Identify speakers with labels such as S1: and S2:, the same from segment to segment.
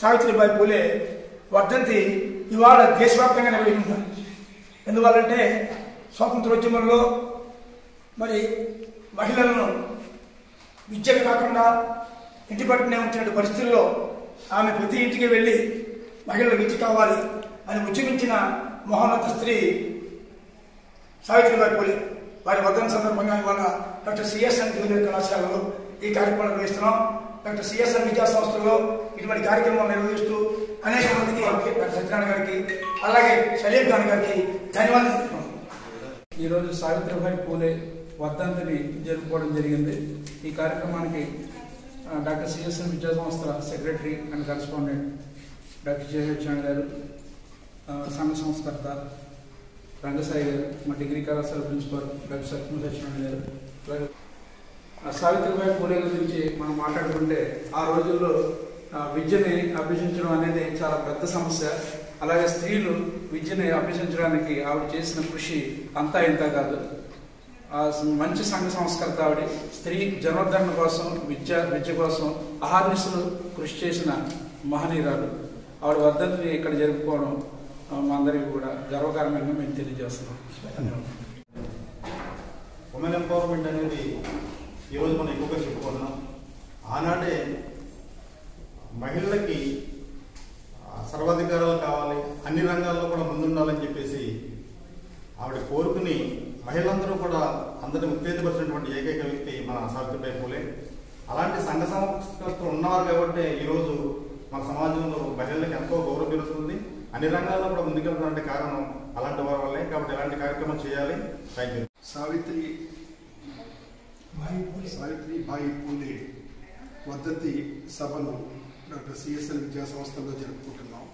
S1: సావిత్రిబాయి పూలే వర్ధంతి ఇవాళ దేశవ్యాప్తంగా నిర్వహించారు ఎందువల్లంటే స్వాతంత్రోద్యమంలో మరి మహిళలను విద్యకు కాకుండా ఇంటి పట్టునే ఉంచిన పరిస్థితుల్లో ఆమె ప్రతి ఇంటికి వెళ్ళి మహిళలు విద్య కావాలి అని ఉద్యమించిన మహోన్నత స్త్రీ సావిత్రిబాయి పూలే వారి వర్ధన సందర్భంగా ఇవాళ డాక్టర్ సిఎస్ఎన్ జూనియర్ కళాశాలలో ఈ కార్యక్రమం నిర్వహిస్తున్నాం డాక్టర్ సిఎస్ఎన్ విద్యా సంస్థల్లో ఇటువంటి కార్యక్రమం నిర్వహిస్తూ అనేక మందికి డాక్టర్ సత్యనారాయణ గారికి అలాగే సలీం ఖాన్ గారికి ధన్యవాదాలు తెలుపుతున్నాం.
S2: ఈరోజు సావిత్రిబాయి పూలే వర్ధంతిని జరుపుకోవడం జరిగింది ఈ కార్యక్రమానికి ఆ, డాక్టర్ సిఎస్ఎన్ విద్యా సంస్థల సెక్రటరీ అండ్ కరెస్పాండెంట్ డాక్టర్ జయహెచ్చాన్ గారు ఆ, సంఘ సంస్కర్త రంగసాయి గారు మా డిగ్రీ కళాశాల ప్రిన్సిపల్ డాక్టర్ సత్యమ సత్యనారాయణ గారు అలాగే ఆ సావిత్రిబాయి పూలే గురించి మనం మాట్లాడుకుంటే ఆ రోజుల్లో ఆ, విద్యని అభ్యసించడం అనేది చాలా పెద్ద సమస్య అలాగే స్త్రీలు విద్యని అభ్యసించడానికి ఆవిడ చేసిన కృషి అంతా ఇంత కాదు ఆ స- మంచి సంఘ సంస్కర్త ఆవిడ స్త్రీ జనోద్ధరణ కోసం విద్య విద్య కోసం అహార్నిశలు కృషి చేసిన మహనీయురాలు ఆవిడ వర్ధంతిని ఇక్కడ జరుపుకోవడం ఆ, మా అందరికీ కూడా గర్వకారణంగా మేము తెలియజేస్తున్నాం
S3: ఉమెన్ ఎంపవర్మెంట్ అనేది ఈరోజు మనం ఎక్కువగా చెప్పుకుంటున్నాం ఆనాడే మహిళలకి ఆ, సర్వాధికారాలు కావాలి అన్ని రంగాల్లో కూడా ముందుండాలని చెప్పేసి ఆవిడ కోరుకుని మహిళలందరూ కూడా అందరిని ఉత్తేజపరిచినటువంటి ఏకైక వ్యక్తి మన సావిత్రిబాయి పూలే అలాంటి సంఘ సంస్కృతులు ఉన్నారు కాబట్టి ఈరోజు మన సమాజంలో మహిళలకు ఎంతో గౌరవం పెరుగుతుంది అన్ని రంగాల్లో కూడా ముందుకెళ్తున్నటువంటి కారణం అలాంటి వారి వల్లే కాబట్టి ఇలాంటి కార్యక్రమం చేయాలి థ్యాంక్ యూ
S4: సావిత్రి సావిత్రి బాయి పూలే వర్ధంతి సభను డాక్టర్ సిఎస్ఎల్ విద్యా సంస్థలో జరుపుకుంటున్నాం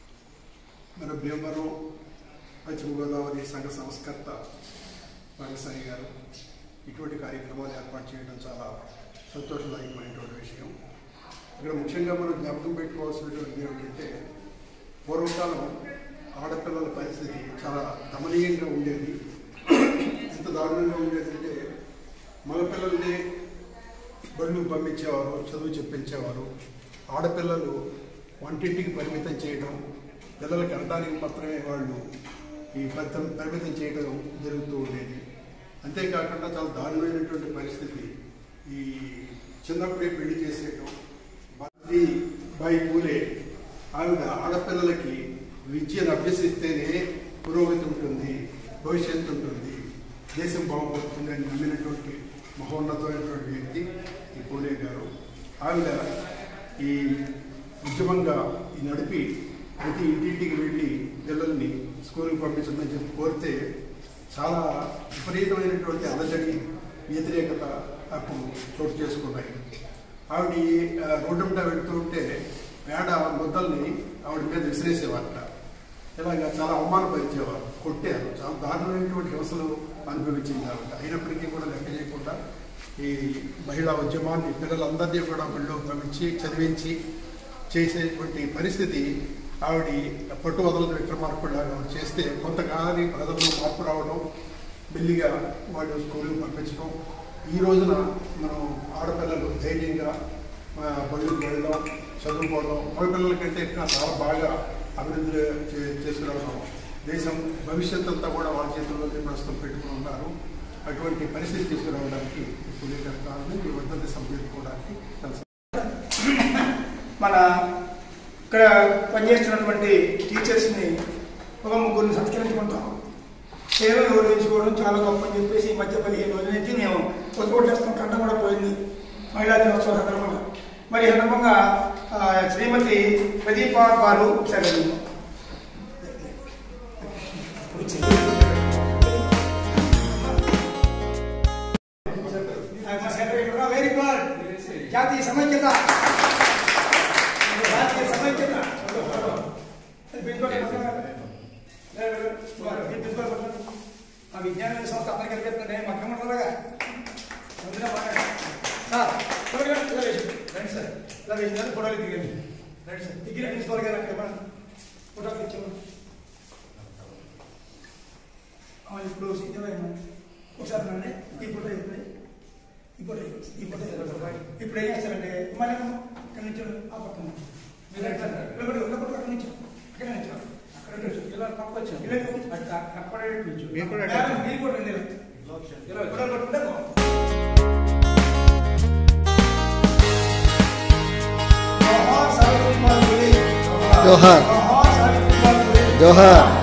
S4: మన భీమవరం పశ్చిమ గోదావరి సంఘ సంస్కర్త రంగసాయి గారు ఇటువంటి కార్యక్రమాలు ఏర్పాటు చేయడం చాలా సంతోషదాయకమైనటువంటి విషయం ఇక్కడ ముఖ్యంగా మనం జ్ఞాపకం పెట్టుకోవాల్సినటువంటి ఏమిటంటే పూర్వకాలం ఆడపిల్లల పరిస్థితి చాలా దమనీయంగా ఉండేది ఎంత దారుణంగా ఉండేదంటే మగపిల్లల్ని బళ్ళు పంపించేవారు చదువు చెప్పించేవారు ఆడపిల్లలు వంటింటికి పరిమితం చేయడం పిల్లలకి అనడానికి మాత్రమే వాళ్ళు ఈ పరితం పరిమితం చేయడం జరుగుతూ ఉండేది అంతేకాకుండా చాలా దారుణమైనటువంటి పరిస్థితి ఈ చిన్నప్పుడే పెళ్లి చేసేయటం బాయి బాయి పూలే ఆవిడ ఆడపిల్లలకి విద్యను అభ్యసిస్తేనే పురోగతి ఉంటుంది భవిష్యత్తు ఉంటుంది దేశం బాగుపడుతుంది అని నమ్మినటువంటి మహోన్నతమైనటువంటి వ్యక్తి ఈ పూలే గారు ఆవిడ ఈ ఉద్యమంగా ఈ నడిపి ప్రతి ఇంటింటికి వెళ్ళి పిల్లల్ని స్కూల్కి పంపించమని చెప్పి కోరితే చాలా విపరీతమైనటువంటి అలజడి వ్యతిరేకత అప్పుడు చోటు చేసుకున్నాయి ఆవిడ ఆ, రోడ్డు మీద వెళ్తూ ఉంటే పేడ ముద్దల్ని ఆవిడ మీద విసిరేసేవారట ఇలాగ చాలా అవమానపరిచేవారు కొట్టారు చాలా దారుణమైనటువంటి హింసలు అనుభవించింది ఆవిడ అయినప్పటికీ కూడా లెక్క చేయకుండా ఈ మహిళా ఉద్యమాన్ని పిల్లలందరినీ కూడా బడిలో పంపించి చదివించి చేసేటువంటి పరిస్థితి ఆవిడ పట్టు వదలని విక్రమార్కుడిలాగా చేస్తే కొంతకాలం ప్రజల్లో మార్పు రావడం మెల్లిగా వాళ్ళు స్కూల్కి పంపించడం ఈ రోజున మనం ఆడపిల్లలు ధైర్యంగా ఆ, బడులకు వెళ్ళడం చదువుకోవడం మగపిల్లల కంటే ఇంకా చాలా బాగా అభివృద్ధి చే- చేసుకురావడం దేశం భవిష్యత్ అంతా కూడా వాళ్ళ చేతుల్లోనే ప్రస్తుతం పెట్టుకుని ఉన్నారు అటువంటి పరిస్థితి తీసుకురావడానికి ఇప్పుడు కారణం ఈ వర్ధంతి సంపేసుకోవడానికి కలిసి
S1: మన ఇక్కడ పనిచేస్తున్నటువంటి టీచర్స్ని ఒక ముగ్గురిని సత్కరించుకుంటాం సేవలు గౌరవించుకోవడం చాలా గొప్ప అని చెప్పేసి ఈ మధ్య పదిహేను రోజుల నుంచి మేము పొద్దుపొట్టేస్తాం కంట కూడా పోయింది మహిళా దినోత్సవ సందర్భంగా మరి ఈ సందర్భంగా ఆ, శ్రీమతి ప్రదీప గారు సరే వెరీ గుడ్ జాతీయ సమైక్యత జాతీయ సమైక్యత ఆ విజ్ఞాన సంస్థ అందరికీ కనిపిస్తుంది మా కమ్మంటారుగా సార్ చూడండి, ఇలా వేసి. రండి సార్ ఇలా వేసినారు ఫోటోలు దిగండి రండి సార్ దిగి రండి ప్రిన్సిపాల్ గారు అక్కడ ఇవ్వండి. ఫోటోలు ఇచ్చాము ఇప్పుడు సిద్ధమైనా ఒకసారి రండి ఈ ఫోటో ఇప్పుడు ఈ ఫోటో ఈ ఫోటో ఇప్పుడు ఏం చేస్తారంటే మళ్ళీ ఇక్కడ నుంచి ఆ పక్కన
S2: మీరు ఎట్లా
S1: ఉన్నప్పుడు ఉన్నప్పుడు అక్కడ నుంచి అక్కడ నుంచి అక్కడ నుంచి
S2: ఇలా పక్క వచ్చాం
S1: ఇలా పక్క వచ్చాం.
S2: అట్లా అక్కడే నుంచి
S3: మీరు కూడా
S1: మేడం, మీరు కూడా రండి.
S2: ఇలా
S1: ఇక్కడ ఒకటి ఉంటే బాగుంది. జోహార్ సావిత్రిబాయి పూలే.
S5: జోహార్.
S1: జోహార్ సావిత్రిబాయి పూలే.
S5: జోహార్